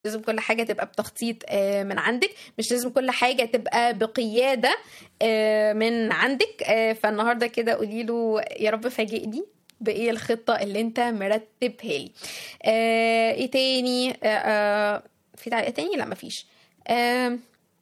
لازم كل حاجة تبقى بتخطيط آه، من عندك مش لازم كل حاجة تبقى بقيادة آه، من عندك آه، فالنهاردة كده قولي له يا رب فاجئني بإيه الخطة اللي انت مرتبها لي آه، ايه تاني آه، آه، في تعليق تاني لا مفيش آه،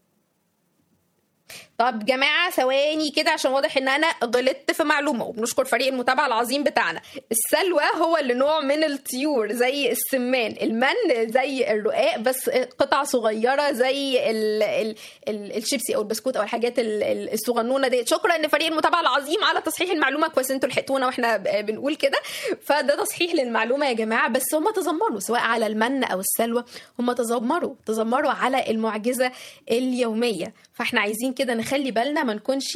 طب جماعة ثواني كده عشان واضح ان انا غلطت في معلومة وبنشكر فريق المتابعة العظيم بتاعنا السلوى هو اللي نوع من الطيور زي السمان المن زي الرقاق بس قطع صغيرة زي ال ال ال الشيبسي او البسكوت او الحاجات ال- ال- الصغنونة دي شكرا لفريق المتابعة العظيم على تصحيح المعلومة كويس انتوا لحقتونا واحنا ب- بنقول كده فده تصحيح للمعلومة يا جماعة بس هم تذمروا سواء على المن او السلوى هم تذمروا تذمروا على المعجزة اليومية فاحنا عايزين كده نخلي بالنا ما نكونش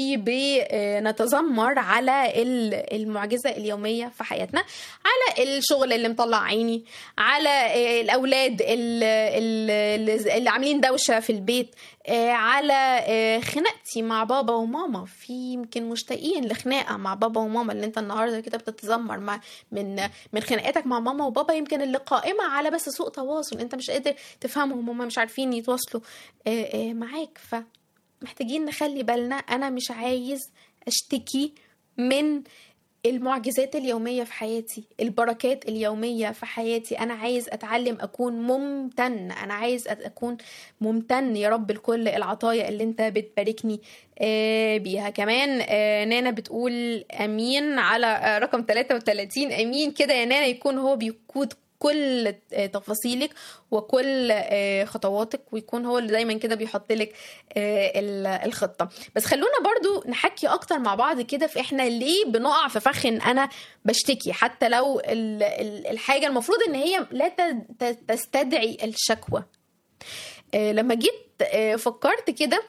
بنتذمر على ال- المعجزة اليومية في حياتنا على الشغل اللي مطلع عيني على آه، الأولاد ال- ال- اللي عاملين دوشة في البيت آه، على آه، خناقتي مع بابا وماما في يمكن مشتاقين لخناقة مع بابا وماما اللي انت النهاردة كده بتتذمر مع من من خناقاتك مع ماما وبابا يمكن اللي قائمة على بس سوء تواصل انت مش قادر تفهمهم هم مش عارفين يتواصلوا آه، آه، معاك ف محتاجين نخلي بالنا انا مش عايز اشتكي من المعجزات اليومية في حياتي البركات اليومية في حياتي أنا عايز أتعلم أكون ممتن أنا عايز أكون ممتن يا رب لكل العطايا اللي أنت بتباركني آه، بيها كمان آه، نانا بتقول أمين على آه، رقم 33 أمين كده يا نانا يكون هو بيقود كل آه، تفاصيلك وكل آه، خطواتك ويكون هو اللي دايما كده بيحط لك آه، ال- الخطه بس خلونا برضو نحكي اكتر مع بعض كده في احنا ليه بنقع في فخ ان انا بشتكي حتى لو ال- ال- الحاجه المفروض ان هي لا ت- ت- تستدعي الشكوى آه، لما جيت آه، فكرت كده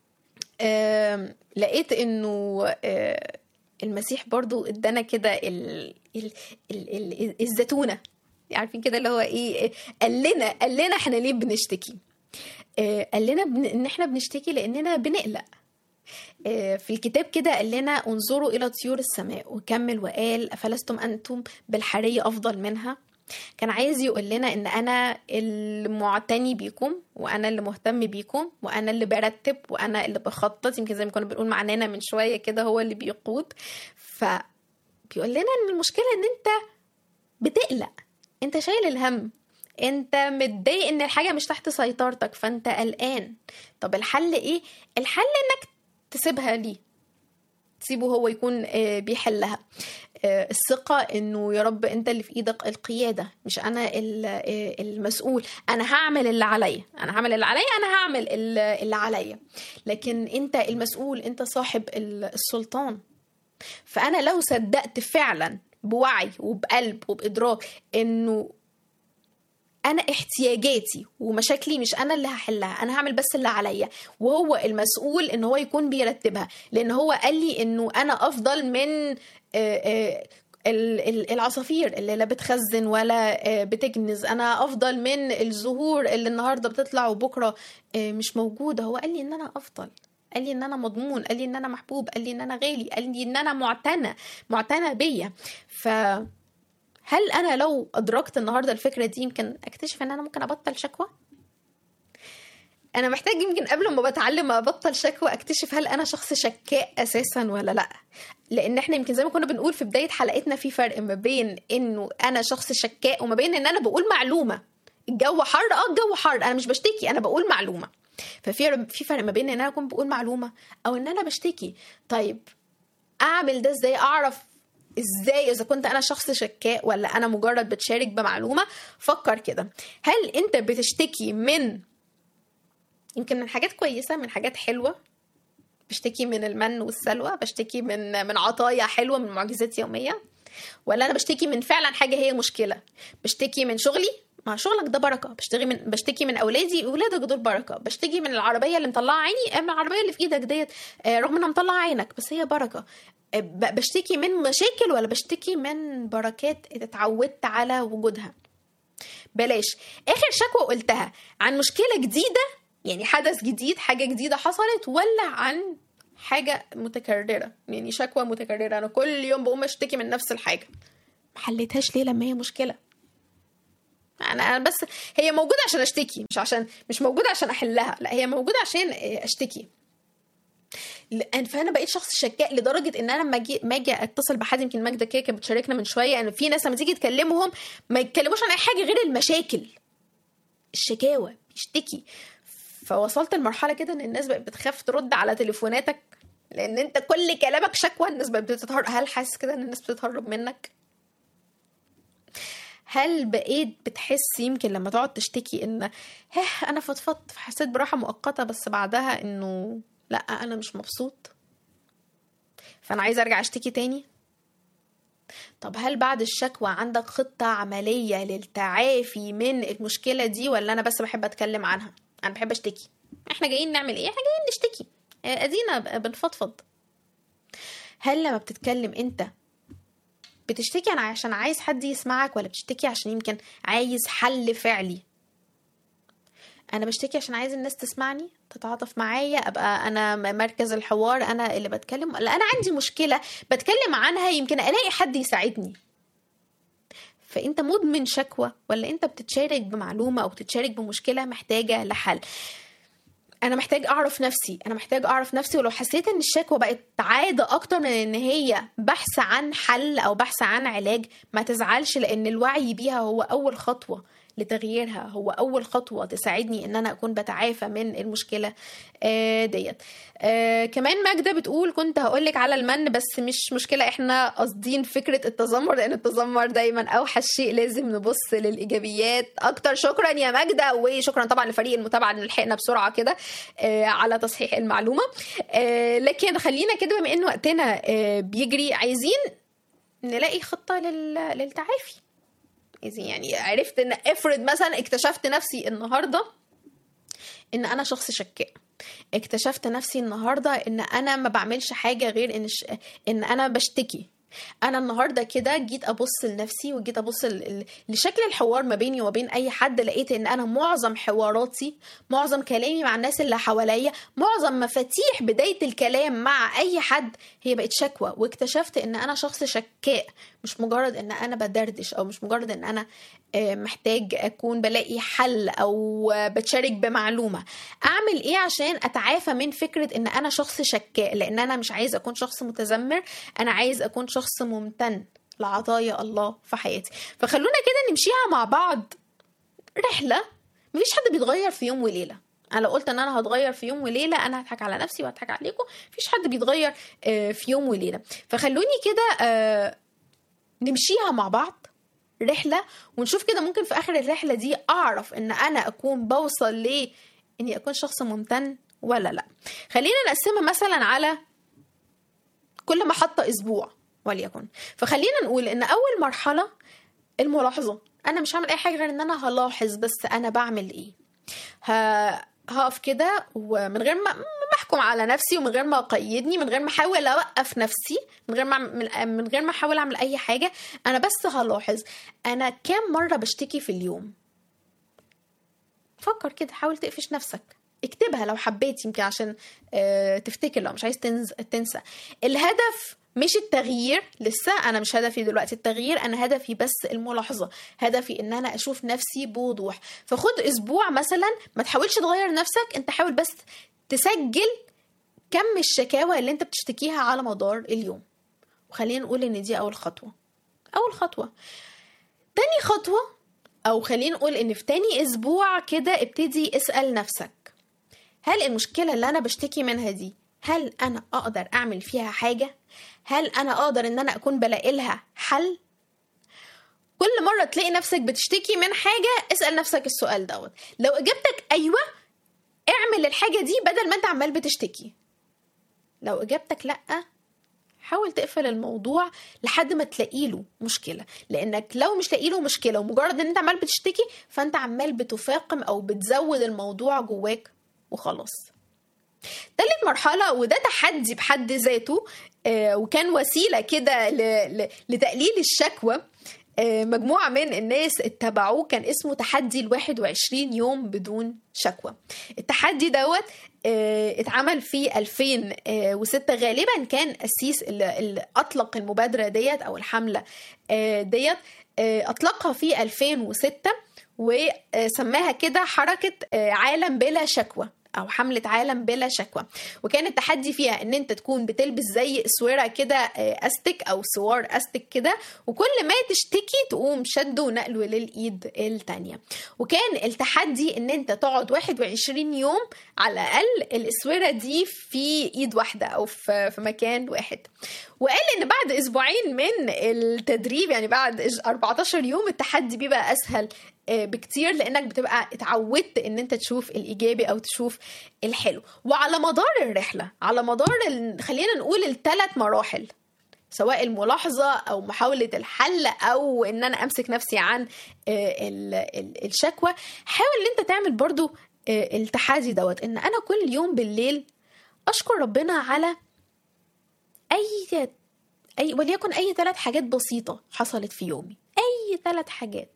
آم، لقيت انه آه، المسيح برضو ادانا كده ال- ال- ال- ال- الزتونه عارفين كده اللي هو ايه قال لنا قال لنا احنا ليه بنشتكي آه، قال لنا بن- ان احنا بنشتكي لاننا بنقلق آه، في الكتاب كده قال لنا انظروا الى طيور السماء وكمل وقال افلستم انتم بالحريه افضل منها كان عايز يقول لنا ان انا المعتني بيكم وانا اللي مهتم بيكم وانا اللي برتب وانا اللي بخطط يمكن زي ما كنا بنقول معنانا من شويه كده هو اللي بيقود فبيقول لنا ان المشكله ان انت بتقلق انت شايل الهم انت متضايق ان الحاجه مش تحت سيطرتك فانت قلقان طب الحل ايه الحل انك تسيبها ليه تسيبه هو يكون آه، بيحلها آه، الثقة انه يا رب انت اللي في ايدك القيادة مش انا ال- آه، المسؤول انا هعمل اللي عليا انا هعمل اللي عليا انا هعمل ال- اللي عليا لكن انت المسؤول انت صاحب ال- السلطان فانا لو صدقت فعلا بوعي وبقلب وبادراك انه انا احتياجاتي ومشاكلي مش انا اللي هحلها انا هعمل بس اللي عليا وهو المسؤول ان هو يكون بيرتبها لان هو قال لي انه انا افضل من آه، آه، ال- ال- العصافير اللي لا بتخزن ولا آه، بتكنز انا افضل من الزهور اللي النهارده بتطلع وبكره آه، مش موجوده هو قال لي ان انا افضل قال لي ان انا مضمون قال لي ان انا محبوب قال لي ان انا غالي قال لي ان انا معتنى معتنى بيا ف هل انا لو ادركت النهارده الفكره دي يمكن اكتشف ان انا ممكن ابطل شكوى انا محتاج يمكن قبل ما بتعلم ابطل شكوى اكتشف هل انا شخص شكاء اساسا ولا لا لان احنا يمكن زي ما كنا بنقول في بدايه حلقتنا في فرق ما بين انه انا شخص شكاء وما بين ان انا بقول معلومه الجو حر اه الجو حر انا مش بشتكي انا بقول معلومه ففي في فرق ما بين ان انا اكون بقول معلومه او ان انا بشتكي طيب اعمل ده ازاي اعرف ازاي اذا كنت انا شخص شكاء ولا انا مجرد بتشارك بمعلومه فكر كده هل انت بتشتكي من يمكن من حاجات كويسه من حاجات حلوه بشتكي من المن والسلوى بشتكي من من عطايا حلوه من معجزات يوميه ولا انا بشتكي من فعلا حاجه هي مشكله بشتكي من شغلي ما شغلك ده بركه بشتكي من بشتكي من اولادي اولادك دول بركه بشتكي من العربيه اللي مطلعه عيني من العربيه اللي في ايدك ديت آه، رغم انها مطلعه عينك بس هي بركه آه، ب- بشتكي من مشاكل ولا بشتكي من بركات اتعودت على وجودها بلاش اخر شكوى قلتها عن مشكله جديده يعني حدث جديد حاجه جديده حصلت ولا عن حاجه متكرره يعني شكوى متكرره انا كل يوم بقوم اشتكي من نفس الحاجه ما حليتهاش ليه لما هي مشكله انا أنا بس هي موجوده عشان اشتكي مش عشان مش موجوده عشان احلها لا هي موجوده عشان اشتكي لان فانا بقيت شخص شكاء لدرجه ان انا لما اجي ما اجي اتصل بحد يمكن ماجده كده كانت بتشاركنا من شويه ان في ناس لما تيجي تكلمهم ما يتكلموش عن اي حاجه غير المشاكل الشكاوى بيشتكي فوصلت لمرحله كده ان الناس بقت بتخاف ترد على تليفوناتك لان انت كل كلامك شكوى الناس بقت بتتهرب هل حاسس كده ان الناس بتتهرب منك هل بقيت بتحس يمكن لما تقعد تشتكي ان ها انا فضفضت فحسيت براحه مؤقته بس بعدها انه لا انا مش مبسوط فانا عايزه ارجع اشتكي تاني طب هل بعد الشكوى عندك خطه عمليه للتعافي من المشكله دي ولا انا بس بحب اتكلم عنها انا بحب اشتكي احنا جايين نعمل ايه احنا جايين نشتكي آه، ادينا بنفضفض هل لما بتتكلم انت بتشتكي انا عشان عايز حد يسمعك ولا بتشتكي عشان يمكن عايز حل فعلي انا بشتكي عشان عايز الناس تسمعني تتعاطف معايا ابقى انا م- مركز الحوار انا اللي بتكلم لا انا عندي مشكله بتكلم عنها يمكن الاقي حد يساعدني فانت مدمن شكوى ولا انت بتتشارك بمعلومه او بتتشارك بمشكله محتاجه لحل انا محتاج اعرف نفسي انا محتاج اعرف نفسي ولو حسيت ان الشكوى بقت عاده اكتر من ان هي بحث عن حل او بحث عن علاج ما تزعلش لان الوعي بيها هو اول خطوه لتغييرها هو اول خطوه تساعدني ان انا اكون بتعافى من المشكله آه، ديت آه، كمان ماجده بتقول كنت هقولك على المن بس مش مشكله احنا قاصدين فكره التذمر لان التذمر دايما اوحش شيء لازم نبص للايجابيات اكتر شكرا يا ماجده وشكرا طبعا لفريق المتابعه اللي لحقنا بسرعه كده آه، على تصحيح المعلومه آه، لكن خلينا كده بما ان وقتنا آه، بيجري عايزين نلاقي خطه لل- للتعافي إذا يعني عرفت ان افرض مثلا اكتشفت نفسي النهارده ان انا شخص شكاء اكتشفت نفسي النهارده ان انا ما بعملش حاجه غير ان ش... ان انا بشتكي انا النهارده كده جيت ابص لنفسي وجيت ابص ل... ل- لشكل الحوار ما بيني وما بين اي حد لقيت ان انا معظم حواراتي معظم كلامي مع الناس اللي حواليا معظم مفاتيح بدايه الكلام مع اي حد هي بقت شكوى واكتشفت ان انا شخص شكاء مش مجرد ان انا بدردش او مش مجرد ان انا آه، محتاج اكون بلاقي حل او آه، بتشارك بمعلومه اعمل ايه عشان اتعافى من فكره ان انا شخص شكاء لان انا مش عايز اكون شخص متذمر انا عايز اكون شخص ممتن لعطايا الله في حياتي فخلونا كده نمشيها مع بعض رحله مفيش حد بيتغير في يوم وليله انا لو قلت ان انا هتغير في يوم وليله انا هضحك على نفسي وهضحك عليكم مفيش حد بيتغير آه، في يوم وليله فخلوني كده آه، نمشيها مع بعض رحلة ونشوف كده ممكن في آخر الرحلة دي أعرف إن أنا أكون بوصل ل إني أكون شخص ممتن ولا لأ خلينا نقسمها مثلا على كل محطة أسبوع وليكن فخلينا نقول إن أول مرحلة الملاحظة أنا مش هعمل أي حاجة غير إن أنا هلاحظ بس أنا بعمل إيه ه... هقف كده ومن غير ما ما احكم على نفسي ومن غير ما اقيدني من غير ما احاول اوقف نفسي من غير ما أعمل- من غير ما احاول اعمل اي حاجه انا بس هلاحظ انا كام مره بشتكي في اليوم فكر كده حاول تقفش نفسك اكتبها لو حبيت يمكن عشان آه، تفتكر لو مش عايز تنز- تنسى الهدف مش التغيير لسه انا مش هدفي دلوقتي التغيير انا هدفي بس الملاحظه هدفي ان انا اشوف نفسي بوضوح فخد اسبوع مثلا ما تحاولش تغير نفسك انت حاول بس تسجل كم الشكاوى اللي انت بتشتكيها على مدار اليوم وخلينا نقول ان دي اول خطوه اول خطوه تاني خطوه او خلينا نقول ان في تاني اسبوع كده ابتدي اسال نفسك هل المشكله اللي انا بشتكي منها دي هل انا اقدر اعمل فيها حاجه هل انا اقدر ان انا اكون بلاقي لها حل كل مره تلاقي نفسك بتشتكي من حاجه اسال نفسك السؤال دوت لو اجابتك ايوه اعمل الحاجه دي بدل ما انت عمال بتشتكي لو اجابتك لا حاول تقفل الموضوع لحد ما تلاقي له مشكله لانك لو مش لاقي له مشكله ومجرد ان انت عمال بتشتكي فانت عمال بتفاقم او بتزود الموضوع جواك وخلاص تالت مرحلة وده تحدي بحد ذاته آه، وكان وسيلة كده ل- ل- لتقليل الشكوى آه، مجموعة من الناس اتبعوه كان اسمه تحدي ال 21 يوم بدون شكوى التحدي دوت آه، اتعمل في 2006 غالبا كان أسيس اللي اللي أطلق المبادرة ديت أو الحملة آه، ديت آه، أطلقها في 2006 وسماها كده حركه آه، عالم بلا شكوى او حمله عالم بلا شكوى وكان التحدي فيها ان انت تكون بتلبس زي اسوره كده آه، استك او سوار استك كده وكل ما تشتكي تقوم شده ونقله للايد التانية وكان التحدي ان انت تقعد 21 يوم على الاقل الاسوره دي في ايد واحده او في في مكان واحد وقال ان بعد اسبوعين من التدريب يعني بعد 14 يوم التحدي بيبقى اسهل آه، بكتير لانك بتبقى اتعودت ان انت تشوف الايجابي او تشوف الحلو وعلى مدار الرحله على مدار ال... خلينا نقول الثلاث مراحل سواء الملاحظه او محاوله الحل او ان انا امسك نفسي عن آه، ال- ال- الشكوى حاول ان انت تعمل برضو آه، التحدي دوت ان انا كل يوم بالليل اشكر ربنا على اي اي وليكن اي ثلاث حاجات بسيطه حصلت في يومي اي ثلاث حاجات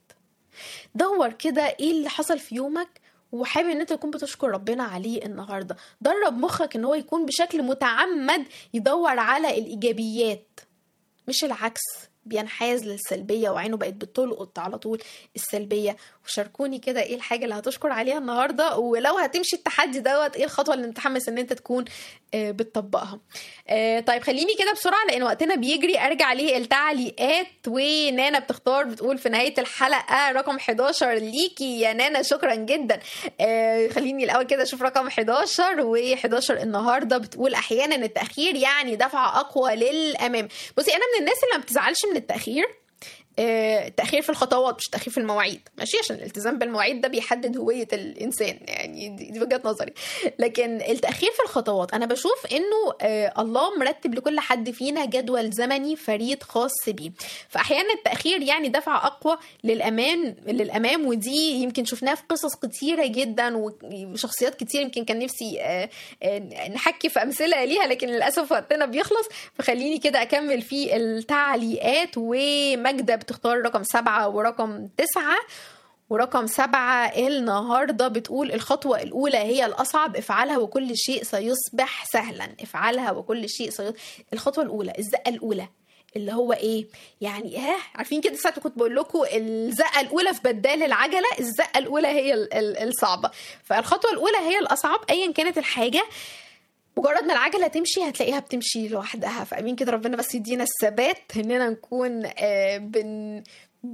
دور كده ايه اللي حصل في يومك وحابب ان انت تكون بتشكر ربنا عليه النهارده درب مخك ان هو يكون بشكل متعمد يدور على الايجابيات مش العكس بينحاز للسلبيه وعينه بقت بتلقط على طول السلبيه وشاركوني كده ايه الحاجه اللي هتشكر عليها النهارده ولو هتمشي التحدي دوت ايه الخطوه اللي متحمس ان انت تكون آه، بتطبقها آه، طيب خليني كده بسرعه لان وقتنا بيجري ارجع للتعليقات ونانا بتختار بتقول في نهايه الحلقه رقم 11 ليكي يا نانا شكرا جدا آه، خليني الاول كده اشوف رقم 11 و11 النهارده بتقول احيانا التاخير يعني دفعه اقوى للامام بصي انا من الناس اللي ما بتزعلش من التاخير آه، التأخير في الخطوات مش تأخير في المواعيد ماشي عشان الالتزام بالمواعيد ده بيحدد هوية الإنسان يعني دي, دي وجهة نظري لكن التأخير في الخطوات أنا بشوف إنه آه، الله مرتب لكل حد فينا جدول زمني فريد خاص بيه فأحيانا التأخير يعني دفع أقوى للأمان للأمام ودي يمكن شفناها في قصص كتيرة جدا وشخصيات كتير يمكن كان نفسي آه، آه، نحكي في أمثلة ليها لكن للأسف وقتنا بيخلص فخليني كده أكمل في التعليقات وماجدة بتختار رقم سبعة ورقم تسعة ورقم سبعة النهاردة بتقول الخطوة الأولى هي الأصعب افعلها وكل شيء سيصبح سهلا افعلها وكل شيء سيصبح الخطوة الأولى الزقة الأولى اللي هو ايه يعني ها عارفين كده ساعه كنت بقول لكم الزقه الاولى في بدال العجله الزقه الاولى هي ال- ال- الصعبه فالخطوه الاولى هي الاصعب ايا كانت الحاجه مجرد ما العجله تمشي هتلاقيها بتمشي لوحدها فامين كده ربنا بس يدينا الثبات اننا نكون آه، بن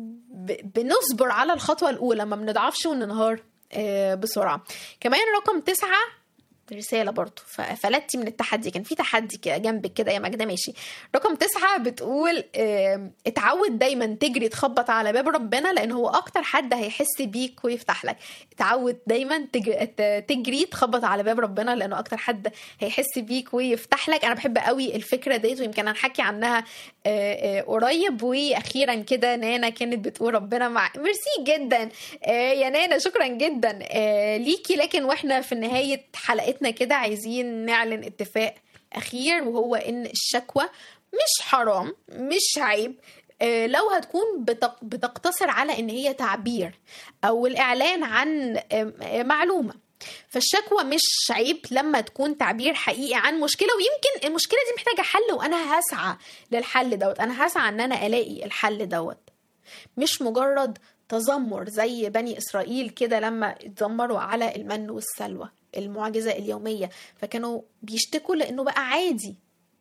ب- بنصبر على الخطوه الاولى ما بنضعفش وننهار آه، بسرعه كمان رقم تسعة رساله برضو ففلتي من التحدي كان في تحدي كده جنبك كده يا ماجده ماشي رقم تسعة بتقول آم، اتعود دايما تجري تخبط على باب ربنا لان هو اكتر حد هيحس بيك ويفتح لك اتعود دايما تجري, تجري تخبط على باب ربنا لانه اكتر حد هيحس بيك ويفتح لك انا بحب قوي الفكره ديت ويمكن هنحكي عنها آه، آه، قريب واخيرا كده نانا كانت بتقول ربنا مع ميرسي جدا آه، يا نانا شكرا جدا آه، ليكي لكن واحنا في نهايه حلقتنا كده عايزين نعلن اتفاق اخير وهو ان الشكوى مش حرام مش عيب آه، لو هتكون بتق- بتقتصر على ان هي تعبير او الاعلان عن آه، آه، معلومه فالشكوى مش عيب لما تكون تعبير حقيقي عن مشكله ويمكن المشكله دي محتاجه حل وانا هسعى للحل دوت انا هسعى ان انا الاقي الحل دوت مش مجرد تذمر زي بني اسرائيل كده لما اتذمروا على المن والسلوى المعجزه اليوميه فكانوا بيشتكوا لانه بقى عادي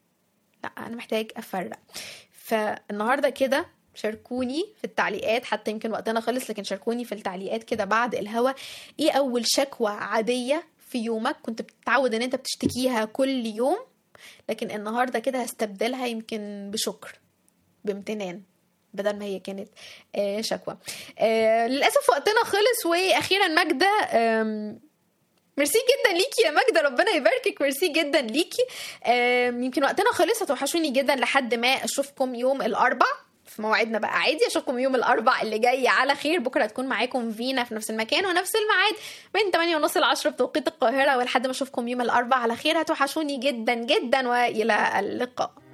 لا انا محتاج افرق فالنهارده كده شاركوني في التعليقات حتى يمكن وقتنا خلص لكن شاركوني في التعليقات كده بعد الهوا ايه اول شكوى عاديه في يومك كنت بتتعود ان انت بتشتكيها كل يوم لكن النهارده كده هستبدلها يمكن بشكر بامتنان بدل ما هي كانت آه، شكوى آه، للاسف وقتنا خلص واخيرا ماجده آم، ميرسي جدا ليكي يا ماجده ربنا يباركك ميرسي جدا ليكي آم، يمكن وقتنا خلص هتوحشوني جدا لحد ما اشوفكم يوم الاربع في موعدنا بقى عادي اشوفكم يوم الاربع اللي جاي على خير بكره هتكون معاكم فينا في نفس المكان ونفس الميعاد من 8 ونص ل 10 بتوقيت القاهره ولحد ما اشوفكم يوم الاربع على خير هتوحشوني جدا جدا والى اللقاء